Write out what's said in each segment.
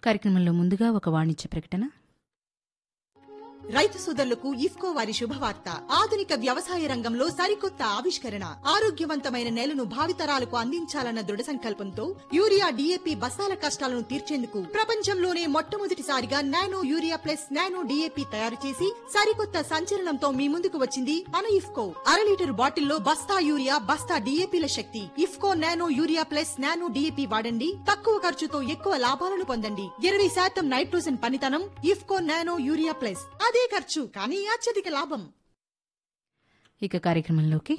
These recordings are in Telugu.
కార్యక్రమంలో ముందుగా ఒక వాణిజ్య ప్రకటన రైతు సోదరులకు ఇఫ్కో వారి శుభవార్త ఆధునిక వ్యవసాయ రంగంలో సరికొత్త ఆవిష్కరణ ఆరోగ్యవంతమైన నేలను భావితరాలకు అందించాలన్న దృఢ సంకల్పంతో యూరియా డిఏపి బస్తాల కష్టాలను తీర్చేందుకు ప్రపంచంలోనే మొట్టమొదటిసారిగా nano urea plus nano DAP తయారు చేసి సరికొత్త సంచలనంతో మీ ముందుకు వచ్చింది మన ఇఫ్కో అర లీటర్ బాటిల్లో బస్తా యూరియా బస్తా డిఏపిల శక్తి IFFCO nano urea plus nano DAP వాడండి తక్కువ ఖర్చుతో ఎక్కువ లాభాలను పొందండి ఇరవై శాతం నైట్రోజన్ పనితనం ఇఫ్కో నానో యూరియా ప్లస్ అదే ఖర్చు కానీ అత్యధిక లాభం ఇక కార్యక్రమంలోకి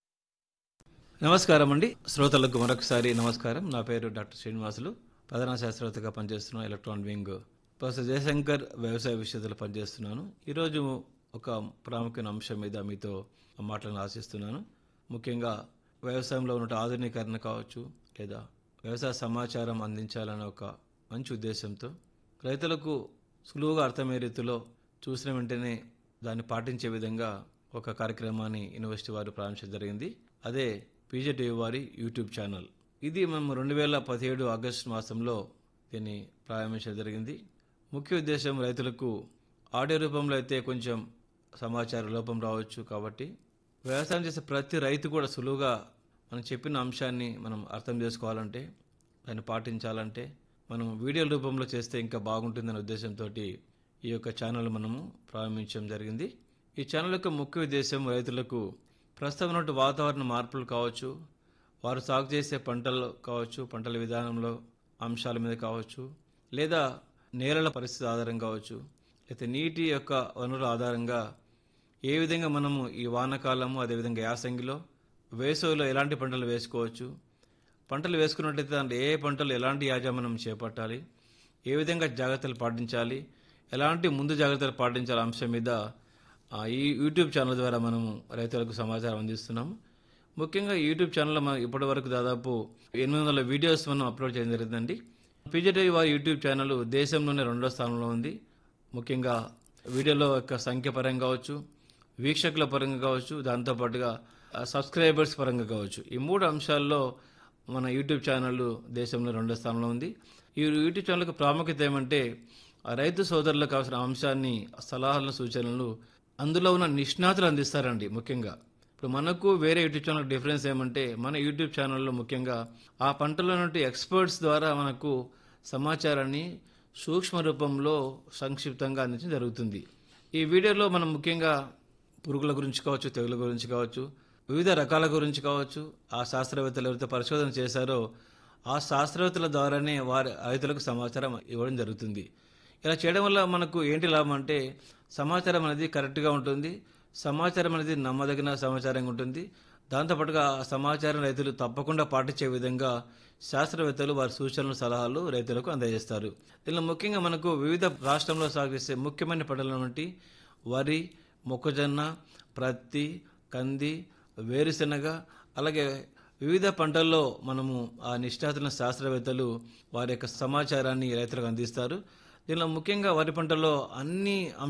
నమస్కారం అండి శ్రోతలకు మరొకసారి నమస్కారం నా పేరు డాక్టర్ శ్రీనివాసులు ప్రధాన శాస్త్రవేత్తగా పనిచేస్తున్న ఎలక్ట్రాన్ వింగ్ ప్రొఫెసర్ జయశంకర్ వ్యవసాయ విషయతలు పనిచేస్తున్నాను ఈరోజు ఒక ప్రాముఖ్యమైన అంశం మీద మీతో మాట్లాడాలని ఆశిస్తున్నాను ముఖ్యంగా వ్యవసాయంలో ఉన్న ఆధునీకరణ కావచ్చు లేదా వ్యవసాయ సమాచారం అందించాలనే ఒక మంచి ఉద్దేశంతో రైతులకు సులువుగా అర్థమయ్యే రీతిలో చూసిన వెంటనే దాన్ని పాటించే విధంగా ఒక కార్యక్రమాన్ని యూనివర్సిటీ వారు ప్రారంభించడం జరిగింది అదే పీజేటీవీ వారి యూట్యూబ్ ఛానల్ ఇది మేము రెండు వేల పదిహేడు ఆగస్టు మాసంలో దీన్ని ప్రారంభించడం జరిగింది ముఖ్య ఉద్దేశం రైతులకు ఆడియో రూపంలో అయితే కొంచెం సమాచార లోపం రావచ్చు కాబట్టి వ్యవసాయం చేసే ప్రతి రైతు కూడా సులువుగా మనం చెప్పిన అంశాన్ని మనం అర్థం చేసుకోవాలంటే దాన్ని పాటించాలంటే మనం వీడియో రూపంలో చేస్తే ఇంకా బాగుంటుందనే ఉద్దేశంతో ఈ యొక్క ఛానల్ మనము ప్రారంభించడం జరిగింది ఈ ఛానల్ యొక్క ముఖ్య ఉద్దేశం రైతులకు ప్రస్తుతం ఉన్నటువంటి వాతావరణ మార్పులు కావచ్చు వారు సాగు చేసే పంటలు కావచ్చు పంటల విధానంలో అంశాల మీద కావచ్చు లేదా నేలల పరిస్థితి ఆధారం కావచ్చు లేదా నీటి యొక్క వనరుల ఆధారంగా ఏ విధంగా మనము ఈ వానాకాలము అదేవిధంగా యాసంగిలో వేసవిలో ఎలాంటి పంటలు వేసుకోవచ్చు పంటలు వేసుకున్నట్లయితే దాంట్లో ఏ పంటలు ఎలాంటి యాజమాన్యం చేపట్టాలి ఏ విధంగా జాగ్రత్తలు పాటించాలి ఎలాంటి ముందు జాగ్రత్తలు పాటించాలి అంశం మీద ఆ, ఈ యూట్యూబ్ ఛానల్ ద్వారా మనము రైతులకు సమాచారం అందిస్తున్నాము ముఖ్యంగా ఈ యూట్యూబ్ ఛానల్లో మనం ఇప్పటి వరకు దాదాపు ఎనిమిది వందల వీడియోస్ మనం అప్లోడ్ చేయడం జరిగిందండి పీజేటీ వారి యూట్యూబ్ ఛానల్ దేశంలోనే రెండో స్థానంలో ఉంది ముఖ్యంగా వీడియోలో యొక్క సంఖ్య పరంగా కావచ్చు వీక్షకుల పరంగా కావచ్చు దాంతోపాటుగా ఆ, సబ్స్క్రైబర్స్ పరంగా కావచ్చు ఈ మూడు అంశాల్లో మన యూట్యూబ్ ఛానల్ దేశంలో రెండో స్థానంలో ఉంది ఈ యూట్యూబ్ ఛానల్కి ప్రాముఖ్యత ఏమంటే ఆ రైతు సోదరులకు కావాల్సిన అంశాన్ని సలహాలను సూచనలు అందులో ఉన్న నిష్ణాతులు అందిస్తారండి ముఖ్యంగా ఇప్పుడు మనకు వేరే యూట్యూబ్ ఛానల్ డిఫరెన్స్ ఏమంటే మన యూట్యూబ్ ఛానల్లో ముఖ్యంగా ఆ పంటలో నుండి ఎక్స్పర్ట్స్ ద్వారా మనకు సమాచారాన్ని సూక్ష్మ రూపంలో సంక్షిప్తంగా అందించడం జరుగుతుంది ఈ వీడియోలో మనం ముఖ్యంగా పురుగుల గురించి కావచ్చు తెగుల గురించి కావచ్చు వివిధ రకాల గురించి కావచ్చు ఆ శాస్త్రవేత్తలు ఎవరైతే పరిశోధన చేశారో ఆ శాస్త్రవేత్తల ద్వారానే వారి రైతులకు సమాచారం ఇవ్వడం జరుగుతుంది ఇలా చేయడం వల్ల మనకు ఏంటి లాభం అంటే సమాచారం అనేది కరెక్ట్గా ఉంటుంది సమాచారం అనేది నమ్మదగిన సమాచారంగా ఉంటుంది దాంతోపాటుగా ఆ సమాచారం రైతులు తప్పకుండా పాటించే విధంగా శాస్త్రవేత్తలు వారి సూచనలు సలహాలు రైతులకు అందజేస్తారు దీనిలో ముఖ్యంగా మనకు వివిధ రాష్ట్రంలో సాగు చేసే ముఖ్యమైన పంటల నుండి వరి మొక్కజొన్న ప్రత్తి కంది వేరుశెనగ అలాగే వివిధ పంటల్లో మనము ఆ నిష్ఠాతుల శాస్త్రవేత్తలు వారి యొక్క సమాచారాన్ని రైతులకు అందిస్తారు దీనిలో ముఖ్యంగా వరి పంటలో అన్ని